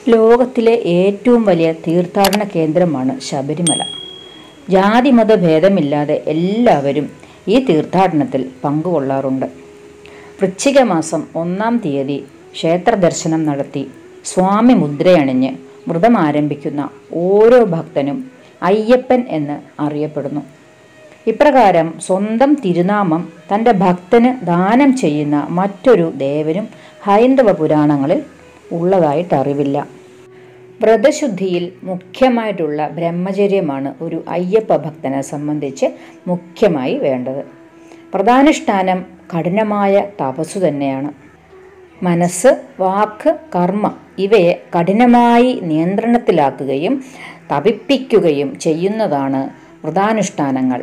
ലോകത്തിലെ ഏറ്റവും വലിയ തീർത്ഥാടന കേന്ദ്രമാണ് ശബരിമല ജാതിമത ഭേദമില്ലാതെ എല്ലാവരും ഈ തീർത്ഥാടനത്തിൽ പങ്കുകൊള്ളാറുണ്ട് വൃശ്ചിക മാസം ഒന്നാം തീയതി ക്ഷേത്ര ദർശനം നടത്തി സ്വാമി മുദ്രയണിഞ്ഞ് വ്രതം ആരംഭിക്കുന്ന ഓരോ ഭക്തനും അയ്യപ്പൻ എന്ന് അറിയപ്പെടുന്നു ഇപ്രകാരം സ്വന്തം തിരുനാമം തൻ്റെ ഭക്തന് ദാനം ചെയ്യുന്ന മറ്റൊരു ദേവനും ഹൈന്ദവ പുരാണങ്ങളിൽ ഉള്ളതായിട്ട് അറിവില്ല വ്രതശുദ്ധിയിൽ മുഖ്യമായിട്ടുള്ള ബ്രഹ്മചര്യമാണ് ഒരു അയ്യപ്പ ഭക്തനെ സംബന്ധിച്ച് മുഖ്യമായി വേണ്ടത് പ്രധാനുഷ്ഠാനം കഠിനമായ തപസ്സു തന്നെയാണ് മനസ്സ് വാക്ക് കർമ്മം ഇവയെ കഠിനമായി നിയന്ത്രണത്തിലാക്കുകയും തപിപ്പിക്കുകയും ചെയ്യുന്നതാണ് വ്രതാനുഷ്ഠാനങ്ങൾ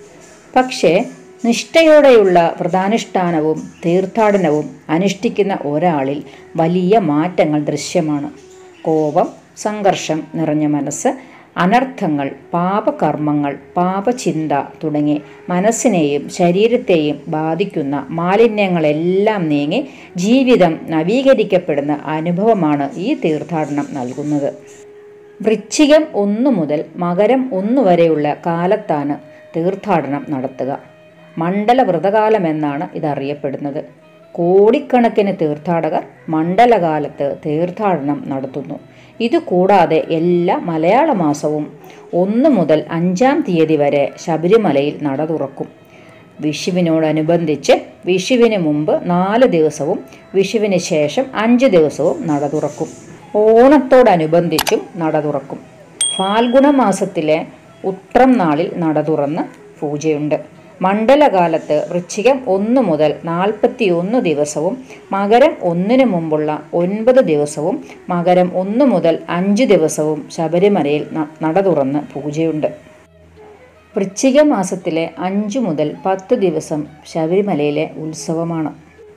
പക്ഷേ നിഷ്ഠയോടെയുള്ള വ്രതാനുഷ്ഠാനവും തീർത്ഥാടനവും അനുഷ്ഠിക്കുന്ന ഒരാളിൽ വലിയ മാറ്റങ്ങൾ ദൃശ്യമാണ് കോപം സംഘർഷം നിറഞ്ഞ മനസ്സ് അനർത്ഥങ്ങൾ പാപകർമ്മങ്ങൾ പാപചിന്ത തുടങ്ങി മനസ്സിനെയും ശരീരത്തെയും ബാധിക്കുന്ന മാലിന്യങ്ങളെല്ലാം നീങ്ങി ജീവിതം നവീകരിക്കപ്പെടുന്ന അനുഭവമാണ് ഈ തീർത്ഥാടനം നൽകുന്നത് വൃശ്ചികം ഒന്നു മുതൽ മകരം ഒന്നു വരെയുള്ള കാലത്താണ് തീർത്ഥാടനം നടത്തുക മണ്ഡല വ്രതകാലം എന്നാണ് ഇതറിയപ്പെടുന്നത് കോടിക്കണക്കിന് തീർത്ഥാടകർ മണ്ഡലകാലത്ത് തീർത്ഥാടനം നടത്തുന്നു ഇതുകൂടാതെ എല്ലാ മലയാള മാസവും ഒന്ന് മുതൽ അഞ്ചാം തീയതി വരെ ശബരിമലയിൽ നട തുറക്കും വിഷുവിനോടനുബന്ധിച്ച് വിഷുവിന് മുമ്പ് നാല് ദിവസവും വിഷുവിന് ശേഷം അഞ്ച് ദിവസവും നട തുറക്കും ഓണത്തോടനുബന്ധിച്ചും നട തുറക്കും ഫാൽഗുണ മാസത്തിലെ ഉത്രം നാളിൽ നട തുറന്ന് പൂജയുണ്ട് മണ്ഡലകാലത്ത് വൃശ്ചികം ഒന്ന് മുതൽ നാൽപ്പത്തി ഒന്ന് ദിവസവും മകരം ഒന്നിന് മുമ്പുള്ള ഒൻപത് ദിവസവും മകരം ഒന്ന് മുതൽ അഞ്ച് ദിവസവും ശബരിമലയിൽ നട തുറന്ന് പൂജയുണ്ട് വൃശ്ചിക മാസത്തിലെ അഞ്ചു മുതൽ പത്ത് ദിവസം ശബരിമലയിലെ ഉത്സവമാണ്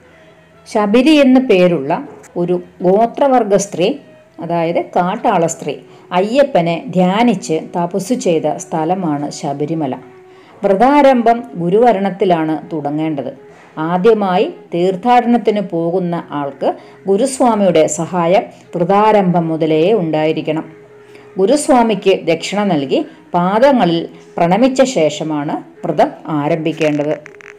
ശബരി എന്ന പേരുള്ള ഒരു ഗോത്രവർഗ സ്ത്രീ അതായത് കാട്ടാള സ്ത്രീ അയ്യപ്പനെ ധ്യാനിച്ച് തപസ്സു ചെയ്ത സ്ഥലമാണ് ശബരിമല വ്രതാരംഭം ഗുരുവരണത്തിലാണ് തുടങ്ങേണ്ടത് ആദ്യമായി തീർത്ഥാടനത്തിന് പോകുന്ന ആൾക്ക് ഗുരുസ്വാമിയുടെ സഹായം വ്രതാരംഭം മുതലേ ഉണ്ടായിരിക്കണം ഗുരുസ്വാമിക്ക് ദക്ഷിണ നൽകി പാദങ്ങളിൽ പ്രണമിച്ച ശേഷമാണ് വ്രതം ആരംഭിക്കേണ്ടത്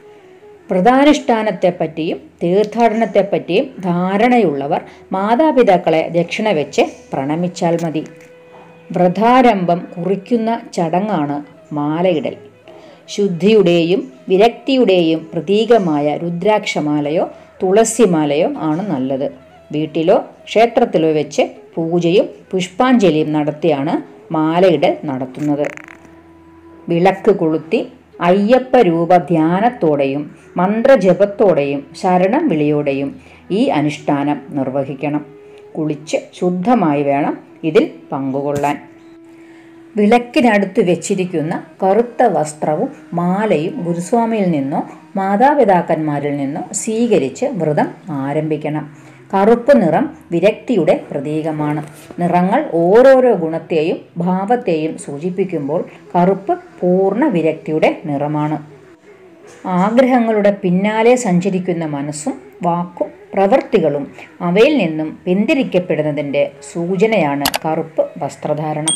വ്രതാനുഷ്ഠാനത്തെപ്പറ്റിയും തീർത്ഥാടനത്തെപ്പറ്റിയും ധാരണയുള്ളവർ മാതാപിതാക്കളെ ദക്ഷിണ വെച്ച് പ്രണമിച്ചാൽ മതി വ്രതാരംഭം കുറിക്കുന്ന ചടങ്ങാണ് മാലയിടൽ ശുദ്ധിയുടെയും വിരക്തിയുടെയും പ്രതീകമായ രുദ്രാക്ഷമാലയോ തുളസിമാലയോ ആണ് നല്ലത് വീട്ടിലോ ക്ഷേത്രത്തിലോ വെച്ച് പൂജയും പുഷ്പാഞ്ജലിയും നടത്തിയാണ് മാലയിടൽ നടത്തുന്നത് വിളക്ക് കൊളുത്തി അയ്യപ്പ രൂപ ധ്യാനത്തോടെയും മന്ത്രജപത്തോടെയും ശരണം വിളിയോടെയും ഈ അനുഷ്ഠാനം നിർവഹിക്കണം കുളിച്ച് ശുദ്ധമായി വേണം ഇതിൽ പങ്കുകൊള്ളാൻ വിളക്കിനടുത്ത് വെച്ചിരിക്കുന്ന കറുത്ത വസ്ത്രവും മാലയും ഗുരുസ്വാമിയിൽ നിന്നോ മാതാപിതാക്കന്മാരിൽ നിന്നോ സ്വീകരിച്ച് വ്രതം ആരംഭിക്കണം കറുപ്പ് നിറം വിരക്തിയുടെ പ്രതീകമാണ് നിറങ്ങൾ ഓരോരോ ഗുണത്തെയും ഭാവത്തെയും സൂചിപ്പിക്കുമ്പോൾ കറുപ്പ് പൂർണ്ണ വിരക്തിയുടെ നിറമാണ് ആഗ്രഹങ്ങളുടെ പിന്നാലെ സഞ്ചരിക്കുന്ന മനസ്സും വാക്കും പ്രവൃത്തികളും അവയിൽ നിന്നും പിന്തിരിക്കപ്പെടുന്നതിൻ്റെ സൂചനയാണ് കറുപ്പ് വസ്ത്രധാരണം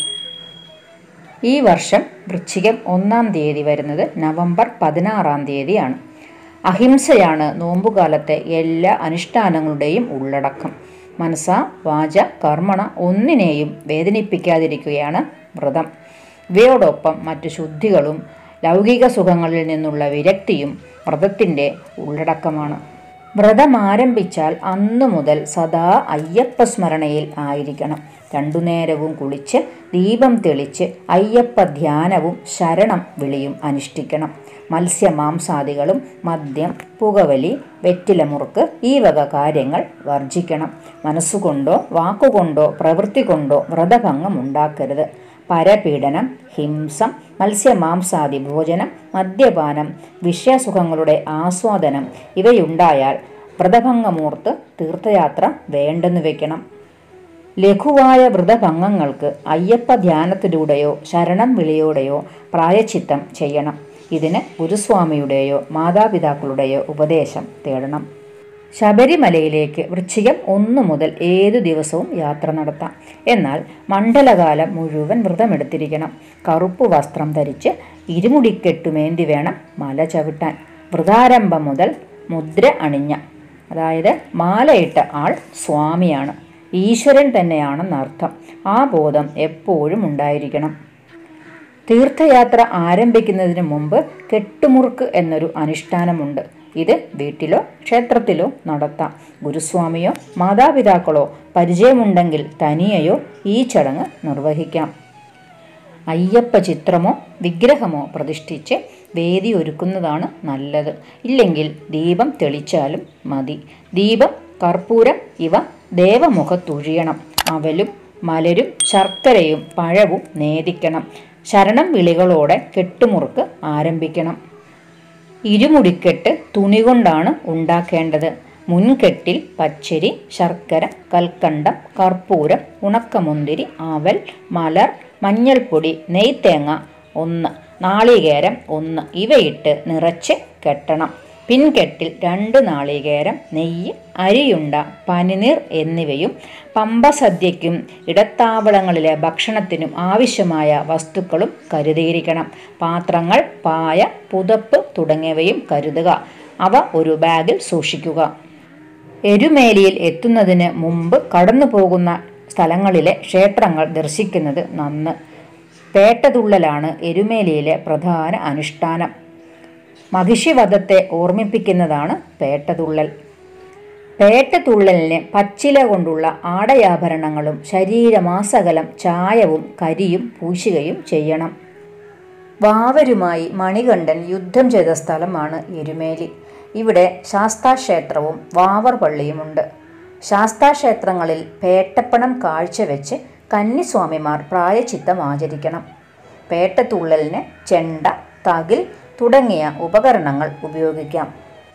ഈ വർഷം വൃശ്ചികം ഒന്നാം തീയതി വരുന്നത് നവംബർ പതിനാറാം തീയതിയാണ് അഹിംസയാണ് നോമ്പുകാലത്തെ എല്ലാ അനുഷ്ഠാനങ്ങളുടെയും ഉള്ളടക്കം മനസ്സ വാച കർമ്മണ ഒന്നിനെയും വേദനിപ്പിക്കാതിരിക്കുകയാണ് വ്രതം ഇവയോടൊപ്പം മറ്റു ശുദ്ധികളും ലൗകിക സുഖങ്ങളിൽ നിന്നുള്ള വിരക്തിയും വ്രതത്തിൻ്റെ ഉള്ളടക്കമാണ് വ്രതം ആരംഭിച്ചാൽ അന്നു മുതൽ സദാ അയ്യപ്പ സ്മരണയിൽ ആയിരിക്കണം രണ്ടു നേരവും കുളിച്ച് ദീപം തെളിച്ച് അയ്യപ്പ ധ്യാനവും ശരണം വിളിയും അനുഷ്ഠിക്കണം മത്സ്യമാംസാദികളും മദ്യം പുകവലി വെറ്റിലമുറുക്ക് ഈ വക കാര്യങ്ങൾ വർജിക്കണം മനസ്സുകൊണ്ടോ വാക്കുകൊണ്ടോ പ്രവൃത്തി കൊണ്ടോ വ്രതഭംഗം ഉണ്ടാക്കരുത് പരപീഡനം ഹിംസം മത്സ്യമാംസാദി ഭോജനം മദ്യപാനം വിഷയസുഖങ്ങളുടെ ആസ്വാദനം ഇവയുണ്ടായാൽ വ്രതഭംഗമൂർത്ത് തീർത്ഥയാത്ര വേണ്ടെന്ന് വെക്കണം ലഘുവായ വ്രതഭംഗങ്ങൾക്ക് അയ്യപ്പ ധ്യാനത്തിലൂടെയോ ശരണം വിളിയോടെയോ പ്രായച്ചിത്തം ചെയ്യണം ഇതിന് ഗുരുസ്വാമിയുടെയോ മാതാപിതാക്കളുടെയോ ഉപദേശം തേടണം ശബരിമലയിലേക്ക് വൃശ്ചികം ഒന്നു മുതൽ ഏതു ദിവസവും യാത്ര നടത്താം എന്നാൽ മണ്ഡലകാലം മുഴുവൻ വ്രതമെടുത്തിരിക്കണം കറുപ്പ് വസ്ത്രം ധരിച്ച് ഇരുമുടിക്കെട്ടുമേന്തി വേണം മല ചവിട്ടാൻ വ്രതാരംഭം മുതൽ മുദ്ര അണിഞ്ഞ അതായത് മാലയിട്ട ആൾ സ്വാമിയാണ് ഈശ്വരൻ തന്നെയാണെന്നർത്ഥം ആ ബോധം എപ്പോഴും ഉണ്ടായിരിക്കണം തീർത്ഥയാത്ര ആരംഭിക്കുന്നതിന് മുമ്പ് കെട്ടുമുറുക്ക് എന്നൊരു അനുഷ്ഠാനമുണ്ട് ഇത് വീട്ടിലോ ക്ഷേത്രത്തിലോ നടത്താം ഗുരുസ്വാമിയോ മാതാപിതാക്കളോ പരിചയമുണ്ടെങ്കിൽ തനിയെയോ ഈ ചടങ്ങ് നിർവഹിക്കാം അയ്യപ്പ ചിത്രമോ വിഗ്രഹമോ പ്രതിഷ്ഠിച്ച് വേദി ഒരുക്കുന്നതാണ് നല്ലത് ഇല്ലെങ്കിൽ ദീപം തെളിച്ചാലും മതി ദീപം കർപ്പൂരം ഇവ ദേവമുഖത്തൊഴിയണം അവലും മലരും ശർക്കരയും പഴവും നേദിക്കണം ശരണം വിളികളോടെ കെട്ടുമുറുക്ക് ആരംഭിക്കണം ഇരുമുടിക്കെട്ട് തുണി കൊണ്ടാണ് ഉണ്ടാക്കേണ്ടത് മുൻകെട്ടിൽ പച്ചരി ശർക്കര കൽക്കണ്ടം കർപ്പൂരം ഉണക്കമുന്തിരി അവൽ മലർ മഞ്ഞൾപ്പൊടി നെയ്ത്തേങ്ങ ഒന്ന് നാളികേരം ഒന്ന് ഇവയിട്ട് നിറച്ച് കെട്ടണം പിൻകെട്ടിൽ രണ്ട് നാളികേരം നെയ്യ് അരിയുണ്ട പനിനീർ എന്നിവയും പമ്പസദ്യയ്ക്കും ഇടത്താവളങ്ങളിലെ ഭക്ഷണത്തിനും ആവശ്യമായ വസ്തുക്കളും കരുതിയിരിക്കണം പാത്രങ്ങൾ പായ പുതപ്പ് തുടങ്ങിയവയും കരുതുക അവ ഒരു ബാഗിൽ സൂക്ഷിക്കുക എരുമേലിയിൽ എത്തുന്നതിന് മുമ്പ് കടന്നു പോകുന്ന സ്ഥലങ്ങളിലെ ക്ഷേത്രങ്ങൾ ദർശിക്കുന്നത് നന്ന് പേട്ടതുള്ളലാണ് എരുമേലിയിലെ പ്രധാന അനുഷ്ഠാനം മഹിഷിവധത്തെ ഓർമ്മിപ്പിക്കുന്നതാണ് പേട്ടതുള്ളൽ പേട്ടതുള്ളലിന് പച്ചില കൊണ്ടുള്ള ആടയാഭരണങ്ങളും ശരീരമാസകലം ചായവും കരിയും പൂശുകയും ചെയ്യണം വാവരുമായി മണികണ്ഠൻ യുദ്ധം ചെയ്ത സ്ഥലമാണ് എരുമേലി ഇവിടെ ശാസ്താക്ഷേത്രവും വാവർ പള്ളിയുമുണ്ട് ശാസ്താക്ഷേത്രങ്ങളിൽ പേട്ടപ്പണം കാഴ്ചവെച്ച് കന്നിസ്വാമിമാർ പ്രായച്ചിത്തം ആചരിക്കണം പേട്ടത്തുള്ളലിന് ചെണ്ട തകിൽ തുടങ്ങിയ ഉപകരണങ്ങൾ ഉപയോഗിക്കാം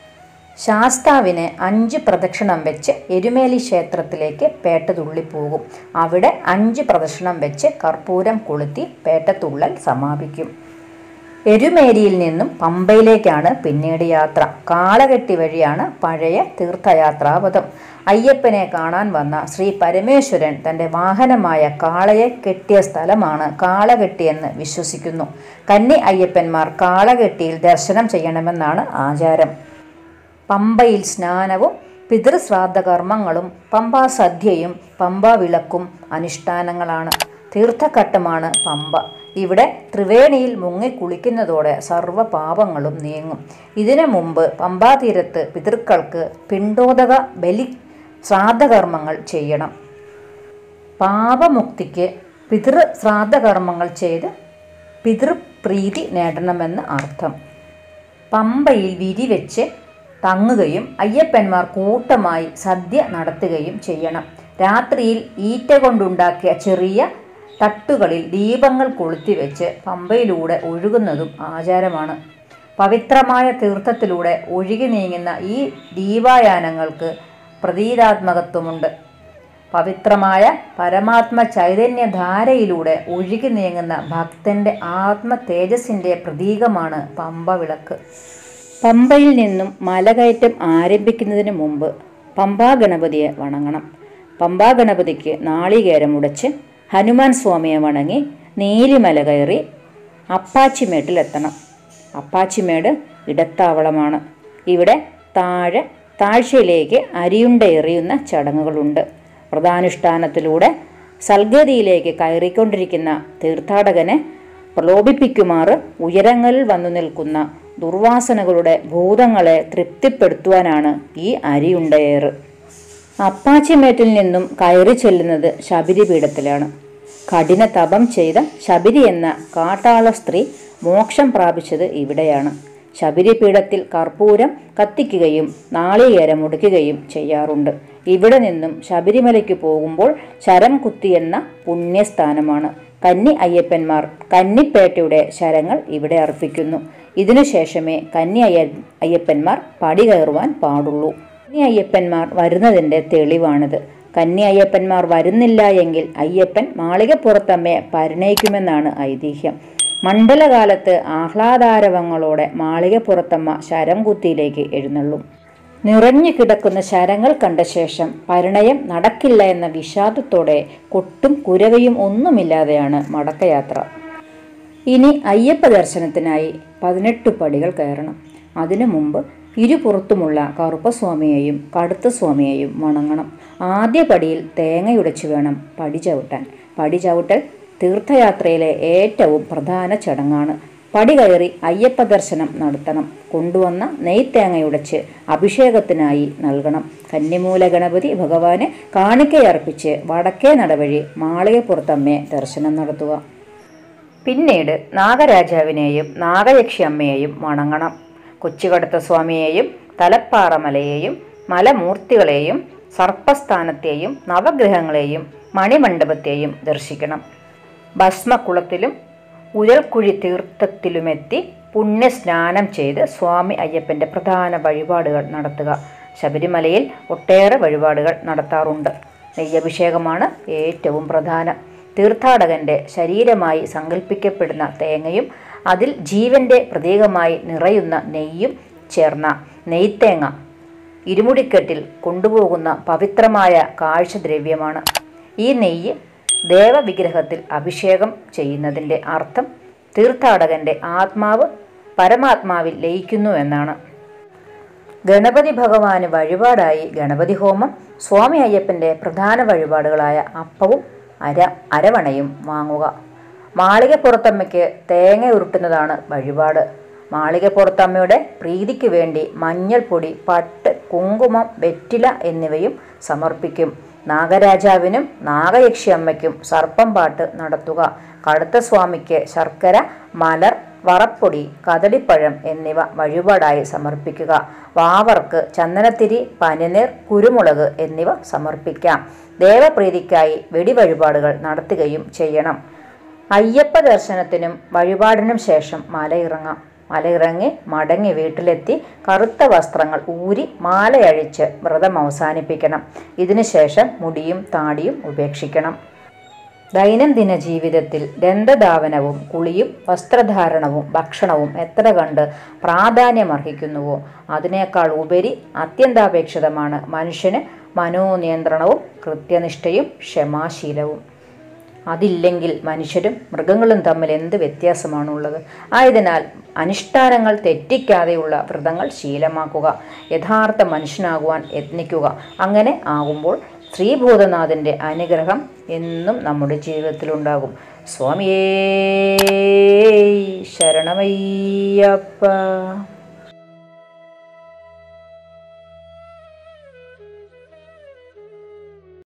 ശാസ്താവിന് അഞ്ച് പ്രദക്ഷിണം വെച്ച് എരുമേലി ക്ഷേത്രത്തിലേക്ക് പേട്ടതുള്ളി പോകും അവിടെ അഞ്ച് പ്രദക്ഷിണം വെച്ച് കർപ്പൂരം കൊളുത്തി പേട്ടത്തുള്ളൽ സമാപിക്കും എരുമേലിയിൽ നിന്നും പമ്പയിലേക്കാണ് പിന്നീട് യാത്ര കാളകെട്ടി വഴിയാണ് പഴയ തീർത്ഥയാത്രാപഥം അയ്യപ്പനെ കാണാൻ വന്ന ശ്രീ പരമേശ്വരൻ തൻ്റെ വാഹനമായ കാളയെ കെട്ടിയ സ്ഥലമാണ് കാളകെട്ടിയെന്ന് വിശ്വസിക്കുന്നു കന്നി അയ്യപ്പന്മാർ കാളകെട്ടിയിൽ ദർശനം ചെയ്യണമെന്നാണ് ആചാരം പമ്പയിൽ സ്നാനവും പിതൃശ്രാദ്ധ കർമ്മങ്ങളും പമ്പാ സദ്യയും പമ്പാ വിളക്കും അനുഷ്ഠാനങ്ങളാണ് തീർത്ഥഘട്ടമാണ് പമ്പ ഇവിടെ ത്രിവേണിയിൽ മുങ്ങിക്കുളിക്കുന്നതോടെ സർവ്വ പാപങ്ങളും നീങ്ങും ഇതിനു മുമ്പ് പമ്പാതീരത്ത് പിതൃക്കൾക്ക് പിണ്ടോദക ബലി ശ്രാദ്ധകർമ്മങ്ങൾ ചെയ്യണം പാപമുക്തിക്ക് പിതൃ ശ്രാദ്ധകർമ്മങ്ങൾ ചെയ്ത് പിതൃപ്രീതി നേടണമെന്ന് അർത്ഥം പമ്പയിൽ വിരിവെച്ച് തങ്ങുകയും അയ്യപ്പന്മാർ കൂട്ടമായി സദ്യ നടത്തുകയും ചെയ്യണം രാത്രിയിൽ ഈറ്റ കൊണ്ടുണ്ടാക്കിയ ചെറിയ തട്ടുകളിൽ ദീപങ്ങൾ കൊളുത്തിവെച്ച് പമ്പയിലൂടെ ഒഴുകുന്നതും ആചാരമാണ് പവിത്രമായ തീർത്ഥത്തിലൂടെ ഒഴുകി നീങ്ങുന്ന ഈ ദീപായാനങ്ങൾക്ക് പ്രതീകാത്മകത്വമുണ്ട് പവിത്രമായ പരമാത്മ ചൈതന്യധാരയിലൂടെ ഒഴുകി നീങ്ങുന്ന ഭക്തന്റെ ആത്മ തേജസ്സിന്റെ പ്രതീകമാണ് പമ്പ വിളക്ക് പമ്പയിൽ നിന്നും മലകയറ്റം ആരംഭിക്കുന്നതിന് മുമ്പ് പമ്പാ ഗണപതിയെ വണങ്ങണം പമ്പാ ഗണപതിക്ക് നാളികേരം ഉടച്ച് ഹനുമാൻ സ്വാമിയെ വണങ്ങി നീലിമല കയറി അപ്പാച്ചിമേട്ടിലെത്തണം അപ്പാച്ചിമേട് ഇടത്താവളമാണ് ഇവിടെ താഴെ താഴ്ചയിലേക്ക് അരിയുണ്ട എറിയുന്ന ചടങ്ങുകളുണ്ട് വ്രതാനുഷ്ഠാനത്തിലൂടെ സൽഗതിയിലേക്ക് കയറിക്കൊണ്ടിരിക്കുന്ന തീർത്ഥാടകനെ പ്രലോഭിപ്പിക്കുമാറ് ഉയരങ്ങളിൽ വന്നു നിൽക്കുന്ന ദുർവാസനകളുടെ ഭൂതങ്ങളെ തൃപ്തിപ്പെടുത്തുവാനാണ് ഈ അരിയുണ്ടയേറ് അപ്പാച്ചിമേറ്റിൽ നിന്നും കയറി ചെല്ലുന്നത് ശബരിപീഠത്തിലാണ് കഠിന തപം ചെയ്ത ശബരി എന്ന കാട്ടാള സ്ത്രീ മോക്ഷം പ്രാപിച്ചത് ഇവിടെയാണ് ശബരിപീഠത്തിൽ കർപ്പൂരം കത്തിക്കുകയും നാളികേരം മുടിക്കുകയും ചെയ്യാറുണ്ട് ഇവിടെ നിന്നും ശബരിമലയ്ക്ക് പോകുമ്പോൾ ശരം കുത്തിയെന്ന പുണ്യസ്ഥാനമാണ് കന്നി അയ്യപ്പന്മാർ കന്നിപ്പേട്ടയുടെ ശരങ്ങൾ ഇവിടെ അർപ്പിക്കുന്നു ഇതിനുശേഷമേ കന്നി അയ്യ അയ്യപ്പന്മാർ പടി കയറുവാൻ പാടുള്ളൂ കന്നി അയ്യപ്പന്മാർ വരുന്നതിൻ്റെ തെളിവാണിത് കന്നി അയ്യപ്പന്മാർ വരുന്നില്ല എങ്കിൽ അയ്യപ്പൻ മാളികപ്പുറത്തമ്മയെ പരിണയിക്കുമെന്നാണ് ഐതിഹ്യം മണ്ഡലകാലത്ത് ആഹ്ലാദാരവങ്ങളോടെ മാളികപ്പുറത്തമ്മ ശരംകുത്തിയിലേക്ക് എഴുന്നള്ളും നിറഞ്ഞു കിടക്കുന്ന ശരങ്ങൾ കണ്ട ശേഷം പരിണയം നടക്കില്ല എന്ന വിഷാദത്തോടെ കൊട്ടും കുരവയും ഒന്നുമില്ലാതെയാണ് മടക്കയാത്ര ഇനി അയ്യപ്പ ദർശനത്തിനായി പതിനെട്ട് പടികൾ കയറണം അതിനു മുമ്പ് ഇരുപുറത്തുമുള്ള കറുപ്പസ്വാമിയെയും കടുത്തസ്വാമിയെയും വണങ്ങണം ആദ്യ പടിയിൽ തേങ്ങയുടച്ചു വേണം പടി ചവിട്ടാൻ പടി ചവിട്ടൽ തീർത്ഥയാത്രയിലെ ഏറ്റവും പ്രധാന ചടങ്ങാണ് പടി കയറി അയ്യപ്പ ദർശനം നടത്തണം കൊണ്ടുവന്ന നെയ്ത്തേങ്ങയുടച്ച് അഭിഷേകത്തിനായി നൽകണം കന്നിമൂല ഗണപതി ഭഗവാന് കാണിക്കയർപ്പിച്ച് വടക്കേ നടവഴി മാളികപ്പുറത്തമ്മയെ ദർശനം നടത്തുക പിന്നീട് നാഗരാജാവിനെയും നാഗയക്ഷി അമ്മയെയും വണങ്ങണം കൊച്ചുകടുത്ത സ്വാമിയെയും തലപ്പാറമലയെയും മലമൂർത്തികളെയും സർപ്പസ്ഥാനത്തെയും നവഗ്രഹങ്ങളെയും മണിമണ്ഡപത്തെയും ദർശിക്കണം ഭസ്മക്കുളത്തിലും ഉഴൽക്കുഴി തീർത്ഥത്തിലുമെത്തി പുണ്യസ്നാനം ചെയ്ത് സ്വാമി അയ്യപ്പൻ്റെ പ്രധാന വഴിപാടുകൾ നടത്തുക ശബരിമലയിൽ ഒട്ടേറെ വഴിപാടുകൾ നടത്താറുണ്ട് നെയ്യഭിഷേകമാണ് ഏറ്റവും പ്രധാനം തീർത്ഥാടകന്റെ ശരീരമായി സങ്കല്പിക്കപ്പെടുന്ന തേങ്ങയും അതിൽ ജീവന്റെ പ്രതീകമായി നിറയുന്ന നെയ്യും ചേർന്ന നെയ്ത്തേങ്ങ ഇരുമുടിക്കെട്ടിൽ കൊണ്ടുപോകുന്ന പവിത്രമായ കാഴ്ചദ്രവ്യമാണ് ഈ നെയ്യ് ദേവവിഗ്രഹത്തിൽ അഭിഷേകം ചെയ്യുന്നതിൻ്റെ അർത്ഥം തീർത്ഥാടകന്റെ ആത്മാവ് പരമാത്മാവിൽ ലയിക്കുന്നു എന്നാണ് ഗണപതി ഭഗവാന് വഴിപാടായി ഗണപതി ഹോമം സ്വാമി അയ്യപ്പൻ്റെ പ്രധാന വഴിപാടുകളായ അപ്പവും അര അരവണയും വാങ്ങുക മാളികപ്പുറത്തമ്മയ്ക്ക് തേങ്ങ ഉരുട്ടുന്നതാണ് വഴിപാട് മാളികപ്പുറത്തമ്മയുടെ പ്രീതിക്ക് വേണ്ടി മഞ്ഞൾപ്പൊടി പട്ട് കുങ്കുമം വെറ്റില എന്നിവയും സമർപ്പിക്കും നാഗരാജാവിനും നാഗയക്ഷി അമ്മയ്ക്കും സർപ്പം പാട്ട് നടത്തുക കടുത്ത സ്വാമിക്ക് ശർക്കര മലർ വറപ്പൊടി കദളിപ്പഴം എന്നിവ വഴിപാടായി സമർപ്പിക്കുക വാവർക്ക് ചന്ദനത്തിരി പനിനീർ കുരുമുളക് എന്നിവ സമർപ്പിക്കാം ദേവപ്രീതിക്കായി വെടിവഴിപാടുകൾ നടത്തുകയും ചെയ്യണം അയ്യപ്പ ദർശനത്തിനും വഴിപാടിനും ശേഷം മലയിറങ്ങാം മലയിറങ്ങി മടങ്ങി വീട്ടിലെത്തി കറുത്ത വസ്ത്രങ്ങൾ ഊരി മാലയഴിച്ച് വ്രതം അവസാനിപ്പിക്കണം ഇതിനുശേഷം മുടിയും താടിയും ഉപേക്ഷിക്കണം ദൈനംദിന ജീവിതത്തിൽ ദന്തധാവനവും കുളിയും വസ്ത്രധാരണവും ഭക്ഷണവും എത്ര കണ്ട് പ്രാധാന്യമർഹിക്കുന്നുവോ അതിനേക്കാൾ ഉപരി അത്യന്താപേക്ഷിതമാണ് മനുഷ്യന് മനോനിയന്ത്രണവും കൃത്യനിഷ്ഠയും ക്ഷമാശീലവും അതില്ലെങ്കിൽ മനുഷ്യരും മൃഗങ്ങളും തമ്മിൽ എന്ത് വ്യത്യാസമാണുള്ളത് ആയതിനാൽ അനുഷ്ഠാനങ്ങൾ തെറ്റിക്കാതെയുള്ള വ്രതങ്ങൾ ശീലമാക്കുക യഥാർത്ഥ മനുഷ്യനാകുവാൻ യത്നിക്കുക അങ്ങനെ ആകുമ്പോൾ ശ്രീഭൂതനാഥൻ്റെ അനുഗ്രഹം എന്നും നമ്മുടെ ജീവിതത്തിലുണ്ടാകും സ്വാമിയേ ശരണമയ്യപ്പ